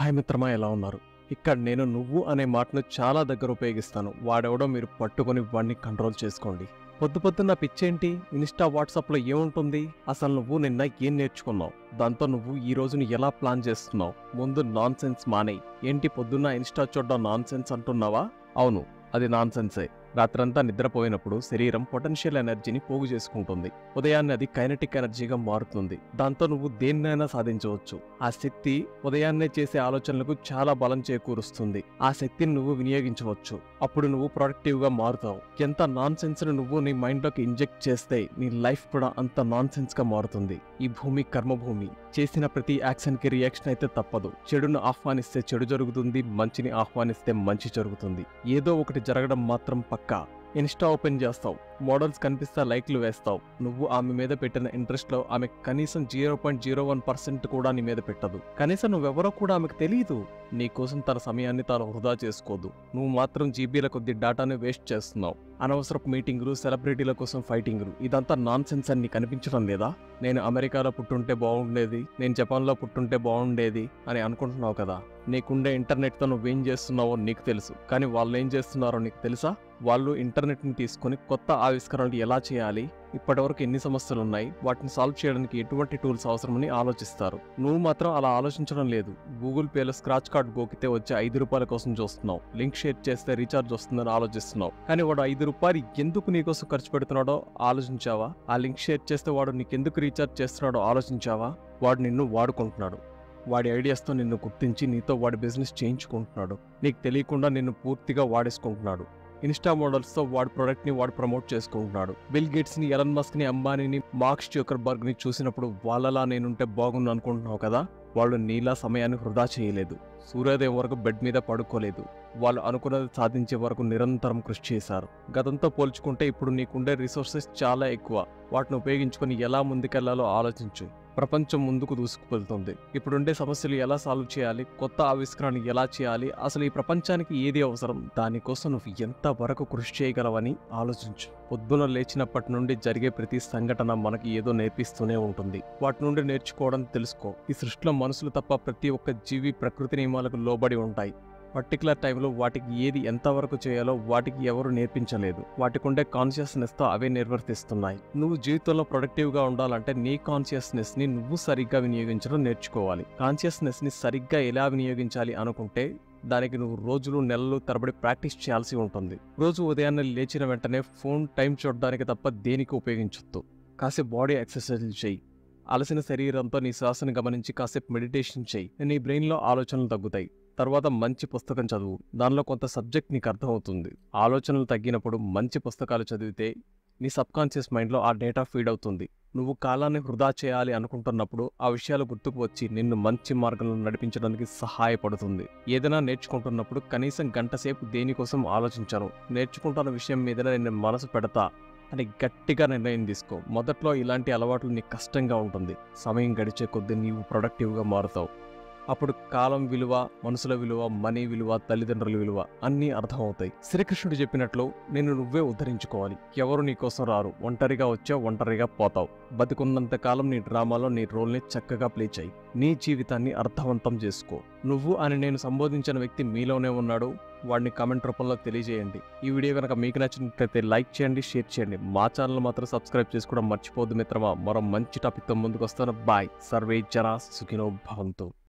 hi మిత్రమా ఎలా ఉన్నారు ఇక్కడ నేను నువ్వు అనే మాటను చాలా దగ్గర ఉపయోగిస్తాను వాడెవడో మీరు పట్టుకొని వాడిని కంట్రోల్ చేసుకోండి పొద్దు పొద్దున్న పిచ్చేంటి ఇన్స్టా వాట్సాప్లో ఏముంటుంది అసలు నువ్వు నిన్న ఏం నేర్చుకున్నావు దాంతో నువ్వు ఈ రోజుని ఎలా ప్లాన్ చేస్తున్నావు ముందు నాన్ సెన్స్ మానేయి ఏంటి పొద్దున్న ఇన్స్టా చూడడం నాన్ సెన్స్ అంటున్నావా అవును అది నాన్ సెన్సే రాత్రంతా నిద్రపోయినప్పుడు శరీరం పొటెన్షియల్ ఎనర్జీని పోగు చేసుకుంటుంది ఉదయాన్నే అది కైనటిక్ ఎనర్జీగా మారుతుంది దాంతో నువ్వు దేన్నైనా సాధించవచ్చు ఆ శక్తి ఉదయాన్నే చేసే ఆలోచనలకు చాలా బలం చేకూరుస్తుంది ఆ శక్తిని నువ్వు వినియోగించవచ్చు అప్పుడు నువ్వు ప్రొడక్టివ్ గా మారుతావు ఎంత నాన్ సెన్స్ ను నువ్వు నీ మైండ్ లోకి ఇంజెక్ట్ చేస్తే నీ లైఫ్ కూడా అంత నాన్ సెన్స్ గా మారుతుంది ఈ భూమి కర్మభూమి చేసిన ప్రతి యాక్షన్ కి రియాక్షన్ అయితే తప్పదు చెడును ఆహ్వానిస్తే చెడు జరుగుతుంది మంచిని ఆహ్వానిస్తే మంచి జరుగుతుంది ఏదో ఒకటి జరగడం మాత్రం పక్కా ఇన్స్టా ఓపెన్ చేస్తావు మోడల్స్ కనిపిస్తా లైక్లు వేస్తావు నువ్వు ఆమె మీద పెట్టిన ఇంట్రెస్ట్ లో ఆమె కనీసం zero point zero one percent కూడా నీ మీద పెట్టదు కనీసం నువ్వెవరో కూడా ఆమెకు తెలియదు నీ కోసం తన సమయాన్ని తాను వృధా చేసుకోదు నువ్వు మాత్రం జీబీల కొద్ది డేటాని వేస్ట్ చేస్తున్నావు అనవసరపు మీటింగులు సెలబ్రిటీల కోసం ఫైటింగులు ఇదంతా నాన్ సెన్స్ అని నీకు అనిపించడం లేదా నేను అమెరికాలో పుట్టుంటే బాగుండేది నేను జపాన్లో పుట్టుంటే బాగుండేది అని అనుకుంటున్నావు కదా నీకుండే ఇంటర్నెట్తో నువ్వేం చేస్తున్నావో నీకు తెలుసు కానీ వాళ్ళు ఏం చేస్తున్నారో నీకు తెలుసా వాళ్ళు ఇంటర్నెట్ని తీసుకొని కొత్త ఆవిష్కరణలు ఎలా చేయాలి ఇప్పటివరకు ఎన్ని సమస్యలు ఉన్నాయి వాటిని సాల్వ్ చేయడానికి ఎటువంటి టూల్స్ అవసరమని ఆలోచిస్తారు నువ్వు మాత్రం అలా ఆలోచించడం లేదు గూగుల్ పేలో స్క్రాచ్ కార్డ్ గోకితే వచ్చే ఐదు రూపాయల కోసం చూస్తున్నావు లింక్ షేర్ చేస్తే రీఛార్జ్ వస్తుందని ఆలోచిస్తున్నావు కానీ వాడు ఐదు రూపాయలు ఎందుకు నీకోసం ఖర్చు పెడుతున్నాడో ఆలోచించావా ఆ లింక్ షేర్ చేస్తే వాడు నీకెందుకు రీఛార్జ్ చేస్తున్నాడో ఆలోచించావా వాడు నిన్ను వాడుకుంటున్నాడు వాడి ఐడియాస్తో నిన్ను గుర్తించి నీతో వాడి బిజినెస్ చేయించుకుంటున్నాడు నీకు తెలియకుండా నిన్ను పూర్తిగా వాడేసుకుంటున్నాడు ఇన్స్టా మోడల్స్తో వాడి ప్రొడక్ట్ని వాడు ప్రమోట్ చేసుకుంటున్నాడు బిల్ గేట్స్ని ఎలన్ మస్క్ని అంబానీని మార్క్స్ ని చూసినప్పుడు వాళ్ళలా నేనుంటే బాగుండు అనుకుంటున్నావు కదా వాళ్ళు నీలా సమయాన్ని వృధా చేయలేదు సూర్యోదయం వరకు బెడ్ మీద పడుకోలేదు వాళ్ళు అనుకున్నది సాధించే వరకు నిరంతరం కృషి చేశారు గతంతో పోల్చుకుంటే ఇప్పుడు నీకుండే రిసోర్సెస్ చాలా ఎక్కువ వాటిని ఉపయోగించుకొని ఎలా ముందుకెళ్లాలో ఆలోచించు ప్రపంచం ముందుకు దూసుకువెళ్తుంది ఇప్పుడుండే సమస్యలు ఎలా సాల్వ్ చేయాలి కొత్త ఆవిష్కరణ ఎలా చేయాలి అసలు ఈ ప్రపంచానికి ఏది అవసరం దానికోసం నువ్వు ఎంత వరకు కృషి చేయగలవని ఆలోచించు పొద్దున లేచినప్పటి నుండి జరిగే ప్రతి సంఘటన మనకి ఏదో నేర్పిస్తూనే ఉంటుంది వాటి నుండి నేర్చుకోవడం తెలుసుకో ఈ సృష్టిలో మనుషులు తప్ప ప్రతి ఒక్క జీవి ప్రకృతి నియమాలకు లోబడి ఉంటాయి పర్టికులర్ టైంలో వాటికి ఏది ఎంతవరకు చేయాలో వాటికి ఎవరు నేర్పించలేదు వాటికి ఉండే కాన్షియస్నెస్తో అవే నిర్వర్తిస్తున్నాయి నువ్వు జీవితంలో ప్రొడక్టివ్గా ఉండాలంటే నీ కాన్షియస్నెస్ని నువ్వు సరిగ్గా వినియోగించడం నేర్చుకోవాలి కాన్షియస్నెస్ని సరిగ్గా ఎలా వినియోగించాలి అనుకుంటే దానికి నువ్వు రోజులు నెలలు తరబడి ప్రాక్టీస్ చేయాల్సి ఉంటుంది రోజు ఉదయాన్నే లేచిన వెంటనే ఫోన్ టైం చూడడానికి తప్ప దేనికి ఉపయోగించొద్దు కాసేపు బాడీ ఎక్సర్సైజులు చేయి అలసిన శరీరంతో నీ శ్వాసను గమనించి కాసేపు మెడిటేషన్ చేయి నీ బ్రెయిన్లో ఆలోచనలు తగ్గుతాయి తర్వాత మంచి పుస్తకం చదువు దానిలో కొంత సబ్జెక్ట్ నీకు అర్థమవుతుంది ఆలోచనలు తగ్గినప్పుడు మంచి పుస్తకాలు చదివితే నీ సబ్కాన్షియస్ మైండ్లో ఆ డేటా ఫీడ్ అవుతుంది నువ్వు కాలాన్ని వృధా చేయాలి అనుకుంటున్నప్పుడు ఆ విషయాలు గుర్తుకు వచ్చి నిన్ను మంచి మార్గంలో నడిపించడానికి సహాయపడుతుంది ఏదైనా నేర్చుకుంటున్నప్పుడు కనీసం గంట సేపు దేనికోసం ఆలోచించను నేర్చుకుంటున్న విషయం మీద నేను మనసు పెడతా అని గట్టిగా నిర్ణయం తీసుకో మొదట్లో ఇలాంటి అలవాట్లు నీకు కష్టంగా ఉంటుంది సమయం గడిచే కొద్దీ నీవు ప్రొడక్టివ్గా మారుతావు అప్పుడు కాలం విలువ మనుషుల విలువ మనీ విలువ తల్లిదండ్రుల విలువ అన్నీ అర్థమవుతాయి శ్రీకృష్ణుడు చెప్పినట్లు నేను నువ్వే ఉద్ధరించుకోవాలి ఎవరు నీ కోసం రారు ఒంటరిగా వచ్చావు ఒంటరిగా పోతావు బతికున్నంత కాలం నీ డ్రామాలో నీ రోల్ని చక్కగా ప్లే చేయి నీ జీవితాన్ని అర్థవంతం చేసుకో నువ్వు అని నేను సంబోధించిన వ్యక్తి మీలోనే ఉన్నాడు వాడిని కామెంట్ రూపంలో తెలియజేయండి ఈ వీడియో కనుక మీకు నచ్చినట్లయితే లైక్ చేయండి షేర్ చేయండి మా ఛానల్ మాత్రం సబ్స్క్రైబ్ చేసుకోవడం మర్చిపోద్దు మిత్రమా మరో మంచి టాపిక్తో ముందుకు వస్తాను బాయ్ సర్వే జనా సుఖినో భవంతు